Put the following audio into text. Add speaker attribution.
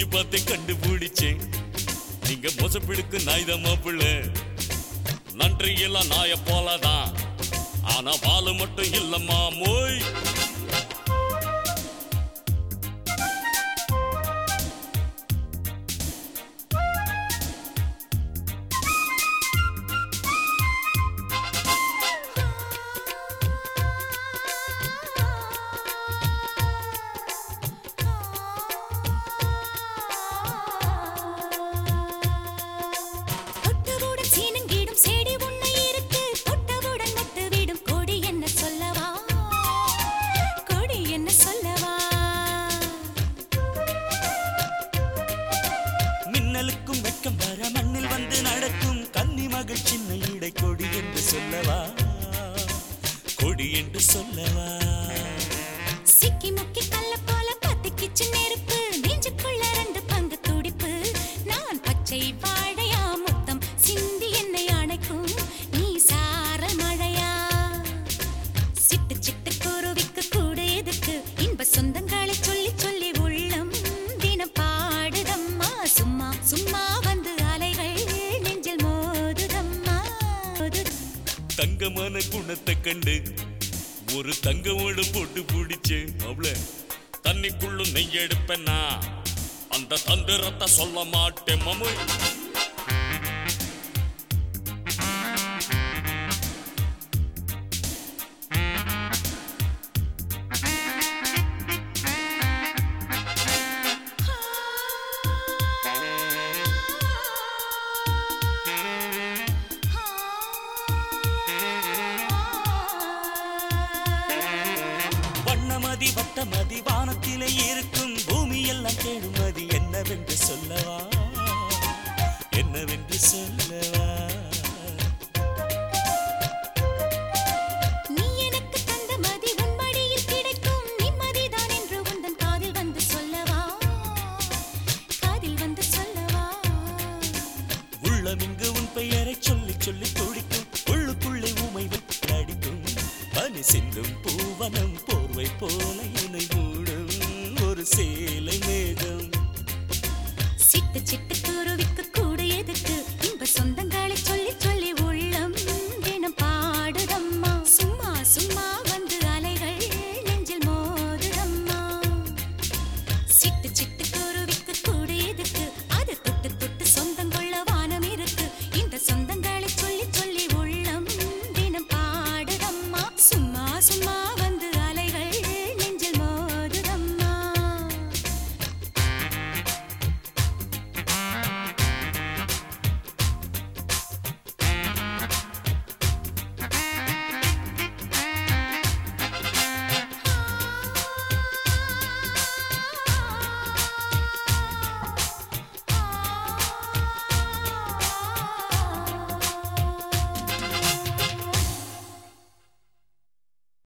Speaker 1: மூஞ்சி பார்த்து கண்டுபிடிச்சேன் நீங்க மோசப்பிடுக்கு நாய்தான் மாப்பிள்ள நன்றி எல்லாம் நாய போலதான் ஆனா வாலு மட்டும் இல்லம்மா மோய்
Speaker 2: தொட்டவுடன் சீனங்கிடும் செடி ஒண்ணு இருக்கு தொட்டவுடன் நட்டு விடும் கொடி என்ன சொல்லவா கொடி என்ன சொல்லவா
Speaker 1: மின்னலுக்கும் வெட்கம் வர மண்ணில் வந்து நடக்கும் கன்னி மகள் சின்ன இடை கொடி என்று சொல்லவா கொடி என்று சொல்லவா
Speaker 2: சிக்கி முக்கி கல்ல போல பத்திக்கிச்சு நெருப்பு நெஞ்சுக்குள்ள ரெண்டு பங்கு துடிப்பு நான் பச்சை வாழையா முத்தம் சிந்தி என்னை அணைக்கும் நீ சாரல் மழையா சிட்டு சிட்டு குருவிக்கு கூடு எதுக்கு இன்ப சொந்தங்களை சொல்லி சொல்லி உள்ளம் தினம் பாடுதம்மா சும்மா சும்மா வந்து அலைகள் நெஞ்சில் மோதுதம்மா மோதுதம்மா.
Speaker 1: தங்கமான குணத்தை கண்டு ஒரு தங்கமோடு போட்டு பிடிச்சேன் அவள தண்ணிக்குள்ளும் நெய் எடுப்பேன்னா அந்த தந்திரத்தை சொல்ல மாட்டேன் மமு வண்ணமதி வட்டமதி வானத்திலே இருக்கும் பூமி எல்லாம் கேளுமதி என்னவென்று சொல்லவா என்னவென்று சொல்லவா
Speaker 2: நீ எனக்கு தந்த மதி உன் மடியில் கிடைக்கும் நிம்மதிதான் என்று உந்தன் காதில் வந்து சொல்லவா காதில் வந்து சொல்லவா
Speaker 1: உள்ளமிங்கு உன் பெயரை சொல்லி சொல்லி துடிக்கும் உள்ளுக்குள்ளே உமை விட்டு அடிக்கும் பனி சிந்தும் பூவனம் போர்வை போல என்னை மூடும் ஒரு சே